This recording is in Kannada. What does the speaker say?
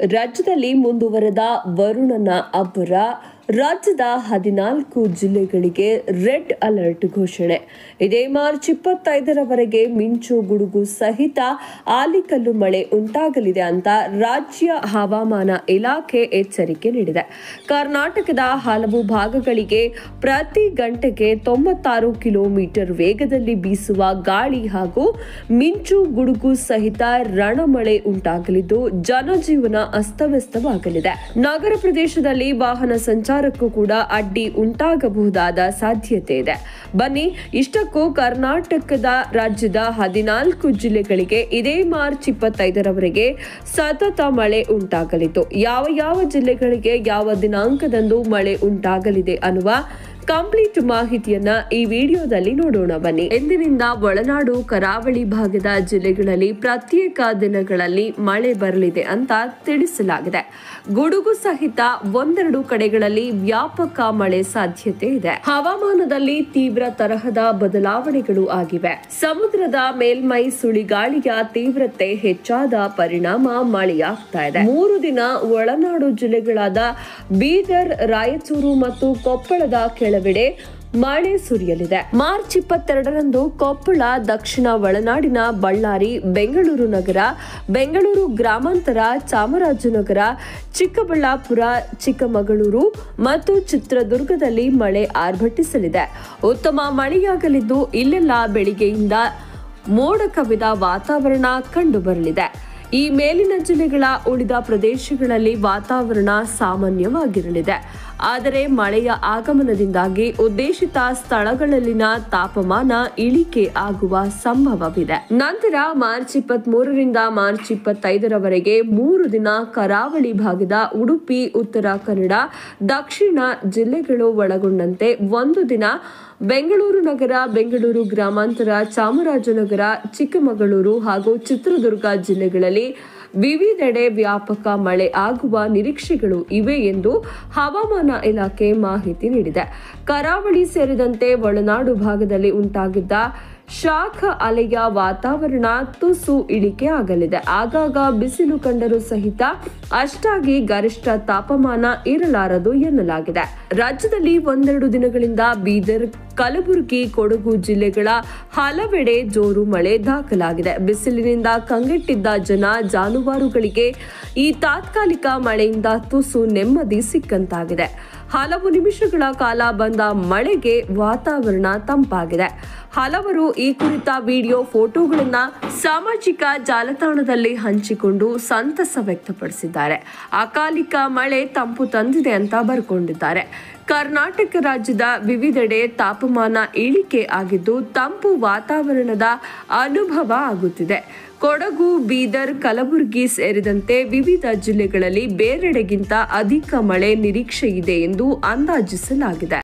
ರಾಜ್ಯದಲ್ಲಿ ಮುಂದುವರೆದ ವರುಣನ ಅಬ್ಬರ ರಾಜ್ಯದ ಹದಿನಾಲ್ಕು ಜಿಲ್ಲೆಗಳಿಗೆ ರೆಡ್ ಅಲರ್ಟ್ ಘೋಷಣೆ ಇದೇ ಮಾರ್ಚ್ ಇಪ್ಪತ್ತೈದರವರೆಗೆ ಮಿಂಚು ಗುಡುಗು ಸಹಿತ ಆಲಿಕಲ್ಲು ಮಳೆ ಉಂಟಾಗಲಿದೆ ಅಂತ ರಾಜ್ಯ ಹವಾಮಾನ ಇಲಾಖೆ ಎಚ್ಚರಿಕೆ ನೀಡಿದೆ ಕರ್ನಾಟಕದ ಹಲವು ಭಾಗಗಳಿಗೆ ಪ್ರತಿ ಗಂಟೆಗೆ ತೊಂಬತ್ತಾರು ಕಿಲೋಮೀಟರ್ ವೇಗದಲ್ಲಿ ಬೀಸುವ ಗಾಳಿ ಹಾಗೂ ಮಿಂಚು ಗುಡುಗು ಸಹಿತ ರಣಮಳೆ ಉಂಟಾಗಲಿದ್ದು ಜನಜೀವನ ಅಸ್ತವ್ಯಸ್ತವಾಗಲಿದೆ ನಗರ ಪ್ರದೇಶದಲ್ಲಿ ವಾಹನ ಸಂಚಾರಕ್ಕೂ ಕೂಡ ಅಡ್ಡಿ ಉಂಟಾಗಬಹುದಾದ ಸಾಧ್ಯತೆ ಇದೆ ಬನ್ನಿ ಇಷ್ಟಕ್ಕೂ ಕರ್ನಾಟಕದ ರಾಜ್ಯದ ಹದಿನಾಲ್ಕು ಜಿಲ್ಲೆಗಳಿಗೆ ಇದೇ ಮಾರ್ಚ್ ಇಪ್ಪತ್ತೈದರವರೆಗೆ ಸತತ ಮಳೆ ಉಂಟಾಗಲಿದ್ದು ಯಾವ ಯಾವ ಜಿಲ್ಲೆಗಳಿಗೆ ಯಾವ ದಿನಾಂಕದಂದು ಮಳೆ ಉಂಟಾಗಲಿದೆ ಅನ್ನುವ ಕಂಪ್ಲೀಟ್ ಮಾಹಿತಿಯನ್ನ ಈ ವಿಡಿಯೋದಲ್ಲಿ ನೋಡೋಣ ಬನ್ನಿ ಎಂದಿನಿಂದ ಒಳನಾಡು ಕರಾವಳಿ ಭಾಗದ ಜಿಲ್ಲೆಗಳಲ್ಲಿ ಪ್ರತ್ಯೇಕ ದಿನಗಳಲ್ಲಿ ಮಳೆ ಬರಲಿದೆ ಅಂತ ತಿಳಿಸಲಾಗಿದೆ ಗುಡುಗು ಸಹಿತ ಒಂದೆರಡು ಕಡೆಗಳಲ್ಲಿ ವ್ಯಾಪಕ ಮಳೆ ಸಾಧ್ಯತೆ ಇದೆ ಹವಾಮಾನದಲ್ಲಿ ತೀವ್ರ ತರಹದ ಬದಲಾವಣೆಗಳು ಆಗಿವೆ ಸಮುದ್ರದ ಮೇಲ್ಮೈ ಸುಳಿಗಾಳಿಯ ತೀವ್ರತೆ ಹೆಚ್ಚಾದ ಪರಿಣಾಮ ಮಳೆಯಾಗ್ತಾ ಇದೆ ಮೂರು ದಿನ ಒಳನಾಡು ಜಿಲ್ಲೆಗಳಾದ ಬೀದರ್ ರಾಯಚೂರು ಮತ್ತು ಕೊಪ್ಪಳದ ಕೆಲವೆಡೆ ಮಳೆ ಸುರಿಯಲಿದೆ ಮಾರ್ಚ್ ಇಪ್ಪತ್ತೆರಡರಂದು ಕೊಪ್ಪಳ ದಕ್ಷಿಣ ಒಳನಾಡಿನ ಬಳ್ಳಾರಿ ಬೆಂಗಳೂರು ನಗರ ಬೆಂಗಳೂರು ಗ್ರಾಮಾಂತರ ಚಾಮರಾಜನಗರ ಚಿಕ್ಕಬಳ್ಳಾಪುರ ಚಿಕ್ಕಮಗಳೂರು ಮತ್ತು ಚಿತ್ರದುರ್ಗದಲ್ಲಿ ಮಳೆ ಆರ್ಭಟಿಸಲಿದೆ ಉತ್ತಮ ಮಳೆಯಾಗಲಿದ್ದು ಇಲ್ಲೆಲ್ಲ ಬೆಳಿಗ್ಗೆಯಿಂದ ಮೋಡ ಕವಿದ ವಾತಾವರಣ ಕಂಡುಬರಲಿದೆ ಈ ಮೇಲಿನ ಜಿಲ್ಲೆಗಳ ಉಳಿದ ಪ್ರದೇಶಗಳಲ್ಲಿ ವಾತಾವರಣ ಸಾಮಾನ್ಯವಾಗಿರಲಿದೆ ಆದರೆ ಮಳೆಯ ಆಗಮನದಿಂದಾಗಿ ಉದ್ದೇಶಿತ ಸ್ಥಳಗಳಲ್ಲಿನ ತಾಪಮಾನ ಇಳಿಕೆ ಆಗುವ ಸಂಭವವಿದೆ ನಂತರ ಮಾರ್ಚ್ ಇಪ್ಪತ್ತ್ ಮೂರರಿಂದ ಮಾರ್ಚ್ ಇಪ್ಪತ್ತೈದರವರೆಗೆ ಮೂರು ದಿನ ಕರಾವಳಿ ಭಾಗದ ಉಡುಪಿ ಉತ್ತರ ಕನ್ನಡ ದಕ್ಷಿಣ ಜಿಲ್ಲೆಗಳು ಒಳಗೊಂಡಂತೆ ಒಂದು ದಿನ ಬೆಂಗಳೂರು ನಗರ ಬೆಂಗಳೂರು ಗ್ರಾಮಾಂತರ ಚಾಮರಾಜನಗರ ಚಿಕ್ಕಮಗಳೂರು ಹಾಗೂ ಚಿತ್ರದುರ್ಗ ಜಿಲ್ಲೆಗಳಲ್ಲಿ ವಿವಿಧೆಡೆ ವ್ಯಾಪಕ ಮಳೆ ಆಗುವ ನಿರೀಕ್ಷೆಗಳು ಇವೆ ಎಂದು ಹವಾಮಾನ ಇಲಾಖೆ ಮಾಹಿತಿ ನೀಡಿದೆ ಕರಾವಳಿ ಸೇರಿದಂತೆ ಒಳನಾಡು ಭಾಗದಲ್ಲಿ ಉಂಟಾಗಿದ್ದ ಶಾಖ ಅಲೆಯ ವಾತಾವರಣ ತುಸು ಇಳಿಕೆ ಆಗಲಿದೆ ಆಗಾಗ ಬಿಸಿಲು ಕಂಡರೂ ಸಹಿತ ಅಷ್ಟಾಗಿ ಗರಿಷ್ಠ ತಾಪಮಾನ ಇರಲಾರದು ಎನ್ನಲಾಗಿದೆ ರಾಜ್ಯದಲ್ಲಿ ಒಂದೆರಡು ದಿನಗಳಿಂದ ಬೀದರ್ ಕಲಬುರಗಿ ಕೊಡಗು ಜಿಲ್ಲೆಗಳ ಹಲವೆಡೆ ಜೋರು ಮಳೆ ದಾಖಲಾಗಿದೆ ಬಿಸಿಲಿನಿಂದ ಕಂಗೆಟ್ಟಿದ್ದ ಜನ ಜಾನುವಾರುಗಳಿಗೆ ಈ ತಾತ್ಕಾಲಿಕ ಮಳೆಯಿಂದ ತುಸು ನೆಮ್ಮದಿ ಸಿಕ್ಕಂತಾಗಿದೆ ಹಲವು ನಿಮಿಷಗಳ ಕಾಲ ಬಂದ ಮಳೆಗೆ ವಾತಾವರಣ ತಂಪಾಗಿದೆ ಹಲವರು ಈ ಕುರಿತ ವಿಡಿಯೋ ಫೋಟೋಗಳನ್ನ ಸಾಮಾಜಿಕ ಜಾಲತಾಣದಲ್ಲಿ ಹಂಚಿಕೊಂಡು ಸಂತಸ ವ್ಯಕ್ತಪಡಿಸಿದ್ದಾರೆ ಅಕಾಲಿಕ ಮಳೆ ತಂಪು ತಂದಿದೆ ಅಂತ ಬರ್ಕೊಂಡಿದ್ದಾರೆ ಕರ್ನಾಟಕ ರಾಜ್ಯದ ವಿವಿಧೆಡೆ ತಾಪಮಾನ ಇಳಿಕೆ ಆಗಿದ್ದು ತಂಪು ವಾತಾವರಣದ ಅನುಭವ ಆಗುತ್ತಿದೆ ಕೊಡಗು ಬೀದರ್ ಕಲಬುರಗಿ ಸೇರಿದಂತೆ ವಿವಿಧ ಜಿಲ್ಲೆಗಳಲ್ಲಿ ಬೇರೆಡೆಗಿಂತ ಅಧಿಕ ಮಳೆ ನಿರೀಕ್ಷೆ ಇದೆ ಎಂದು ಅಂದಾಜಿಸಲಾಗಿದೆ